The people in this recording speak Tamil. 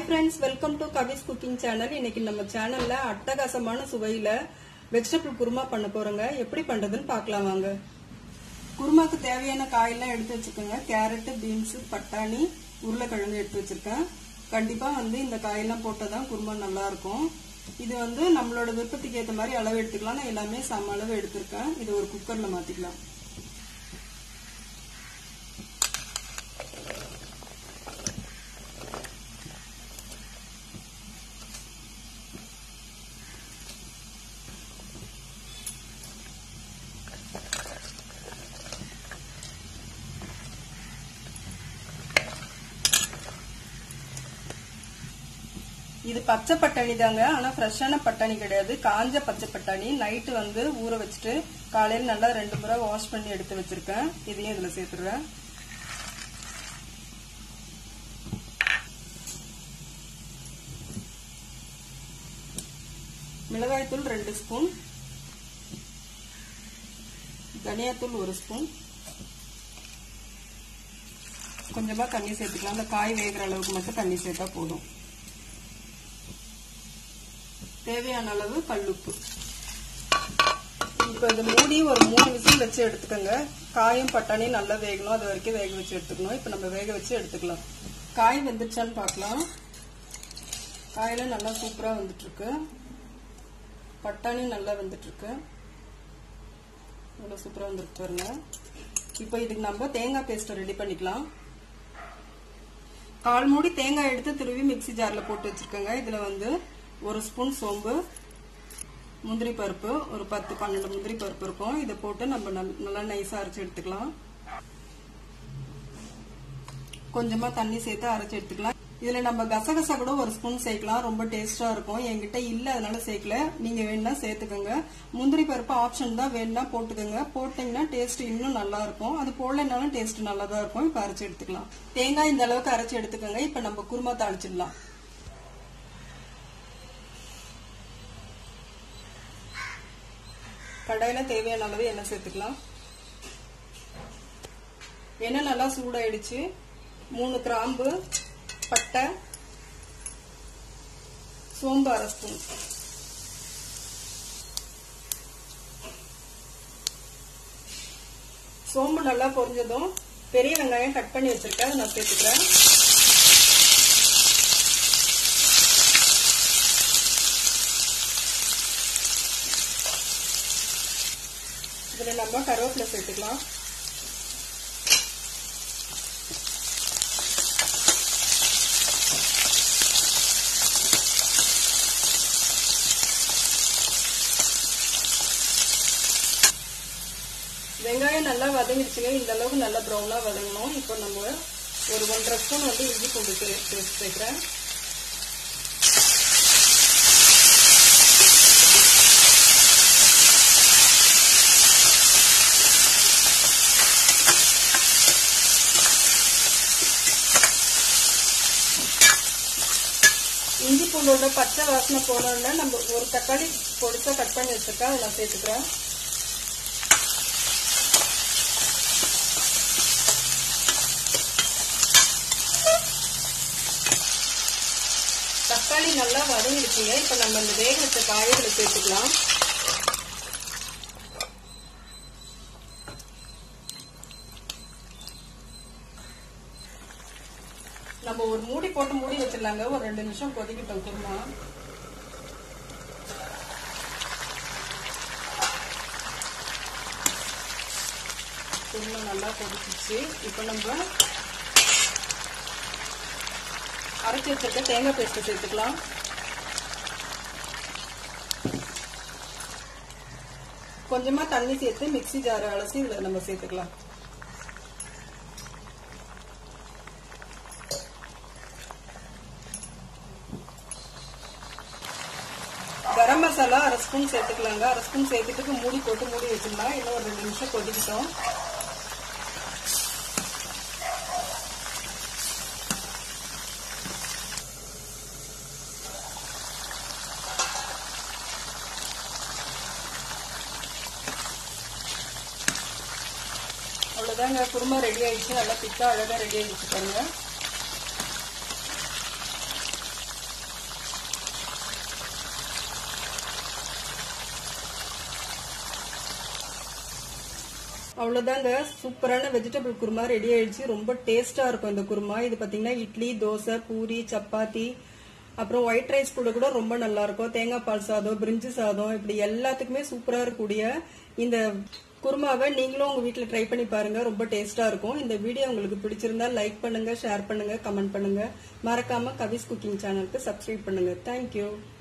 friends welcome to Kavi's cooking channel இன்னைக்கு நம்ம சேனல்ல அட்டகாசமான சுவையில வெஜிடபிள் குருமா பண்ண போறோங்க எப்படி பண்றதுன்னு பார்க்கலாம் வாங்க குருமாக்கு தேவையான காயெல்லாம் எடுத்து வச்சுக்கோங்க கேரட் பீன்ஸ் பட்டாணி உருளைக்கிழங்கு எடுத்து வச்சிருக்கேன் கண்டிப்பா வந்து இந்த காயெல்லாம் போட்டாதான் குருமா நல்லா இருக்கும் இது வந்து நம்மளோட விருப்பத்துக்கு ஏற்ற மாதிரி அளவு எடுத்துக்கலாம் நான் எல்லாமே சம அளவு எடுத்திருக்கேன் இது ஒரு குக்கர்ல மாத்திக்கலாம் இது பச்சை பட்டாணி தாங்க ஆனா ஃப்ரெஷ்ஷான பட்டாணி கிடையாது காஞ்ச பச்சை பட்டாணி நைட்டு வந்து ஊற வச்சுட்டு காலையில நல்லா ரெண்டு முறை வாஷ் பண்ணி எடுத்து வச்சிருக்கேன் இதையும் இதுல சேர்த்துடுறேன் மிளகாய்த்தூள் ரெண்டு ஸ்பூன் தனியாத்தூள் ஒரு ஸ்பூன் கொஞ்சமா தண்ணி சேர்த்துக்கலாம் அந்த காய் வேகிற அளவுக்கு மட்டும் தண்ணி சேர்த்தா போதும் தேவையான அளவு கல்லுப்பு இப்போ இது மூடி ஒரு மூணு விசில் வச்சு எடுத்துக்கோங்க காயும் பட்டாணியும் நல்லா வேகணும் அது வரைக்கும் வேக வச்சு எடுத்துக்கணும் இப்போ நம்ம வேக வச்சு எடுத்துக்கலாம் காய் வெந்துச்சான்னு பார்க்கலாம் காயெல்லாம் நல்லா சூப்பராக வந்துட்டு இருக்கு பட்டாணி நல்லா வந்துட்டு இருக்கு நல்லா சூப்பராக வந்துருக்கு பாருங்க இப்போ இதுக்கு நம்ம தேங்காய் பேஸ்ட்டை ரெடி பண்ணிக்கலாம் கால் மூடி தேங்காய் எடுத்து திருவி மிக்சி ஜாரில் போட்டு வச்சிருக்கேங்க இதில் வந்து ஒரு ஸ்பூன் சோம்பு முந்திரி பருப்பு ஒரு பத்து பன்னெண்டு முந்திரி பருப்பு இருக்கும் இதை போட்டு நம்ம நல்லா நைஸாக அரைச்சி எடுத்துக்கலாம் கொஞ்சமா தண்ணி சேர்த்து அரைச்சி எடுத்துக்கலாம் இதுல நம்ம கசகசா கூட ஒரு ஸ்பூன் சேர்க்கலாம் ரொம்ப டேஸ்டா இருக்கும் என்கிட்ட இல்ல அதனால சேர்க்கல நீங்க வேணும்னா சேர்த்துக்கோங்க முந்திரி பருப்பு ஆப்ஷன் தான் வேணும்னா போட்டுக்கோங்க போட்டீங்கன்னா டேஸ்ட் இன்னும் நல்லா இருக்கும் அது போடலைனாலும் டேஸ்ட் நல்லா தான் இருக்கும் இப்ப அரைச்சி எடுத்துக்கலாம் தேங்காய் இந்த அளவுக்கு அரைச்சி எடுத்துக்கோங்க இப்ப நம்ம குருமா தாளிச்சிடலாம் கடாயில தேவையான அளவு எண்ணெய் சேர்த்துக்கலாம் எண்ணெய் நல்லா சூடாயிடுச்சு மூணு கிராம்பு பட்டை சோம்பு அரை ஸ்பூன் சோம்பு நல்லா பொரிஞ்சதும் பெரிய வெங்காயம் கட் பண்ணி வச்சிருக்கேன் அதை நான் சேர்த்துக்கிறேன் இதுல நம்ம கருவேப்பிலை சேர்த்துக்கலாம் வெங்காயம் நல்லா வதங்கிடுச்சுங்க இந்த அளவுக்கு நல்லா ப்ரௌனா வதங்கணும் இப்போ நம்ம ஒரு ஒன்றரை ஸ்பூன் வந்து இஞ்சி பூண்டு பேஸ்ட் சேர்க்குறேன் இஞ்சி பூண்டோட பச்சை வாசனை போனோம்னா நம்ம ஒரு தக்காளி பொடிசா கட் பண்ணி வச்சிருக்கேன் அதை நான் சேர்த்துக்கிறேன் தக்காளி நல்லா வதங்கிடுச்சுங்க இப்ப நம்ம இந்த வேக வச்ச காய்களை சேர்த்துக்கலாம் நம்ம ஒரு மூடி போட்டு மூடி வச்சிடலாங்க ஒரு ரெண்டு நிமிஷம் கொதிக்கிட்டோம் குருமா குருமா நல்லா கொதிச்சிச்சு இப்போ நம்ம அரைச்சி வச்சிருக்க தேங்காய் பேஸ்ட் சேர்த்துக்கலாம் கொஞ்சமா தண்ணி சேர்த்து மிக்சி ஜாரை அலசி இதுல நம்ம சேர்த்துக்கலாம் கரம் மசாலா அரை ஸ்பூன் சேர்த்துக்கலாங்க அரை ஸ்பூன் சேர்த்துட்டு மூடி போட்டு மூடி வச்சிடலாம் இன்னும் ஒரு ரெண்டு நிமிஷம் கொதிக்கிட்டோம் அவ்வளோதாங்க குருமா ரெடி ஆயிடுச்சு நல்லா திக்கா அழகாக ரெடி ஆயிடுச்சு பாருங்க அவ்வளவுதாங்க சூப்பரான வெஜிடபிள் குருமா ரெடி ஆயிடுச்சு ரொம்ப டேஸ்டா இருக்கும் இந்த குருமா இது பாத்தீங்கன்னா இட்லி தோசை பூரி சப்பாத்தி அப்புறம் ஒயிட் ரைஸ் கூட கூட ரொம்ப நல்லா இருக்கும் தேங்காய் பால் சாதம் பிரிஞ்சு சாதம் இப்படி எல்லாத்துக்குமே சூப்பரா இருக்கக்கூடிய இந்த குருமாவை நீங்களும் உங்க வீட்ல ட்ரை பண்ணி பாருங்க ரொம்ப டேஸ்டா இருக்கும் இந்த வீடியோ உங்களுக்கு பிடிச்சிருந்தா லைக் பண்ணுங்க ஷேர் பண்ணுங்க கமெண்ட் பண்ணுங்க மறக்காம கவிஸ் குக்கிங் சேனலுக்கு சப்ஸ்கிரைப் பண்ணுங்க தேங்க்யூ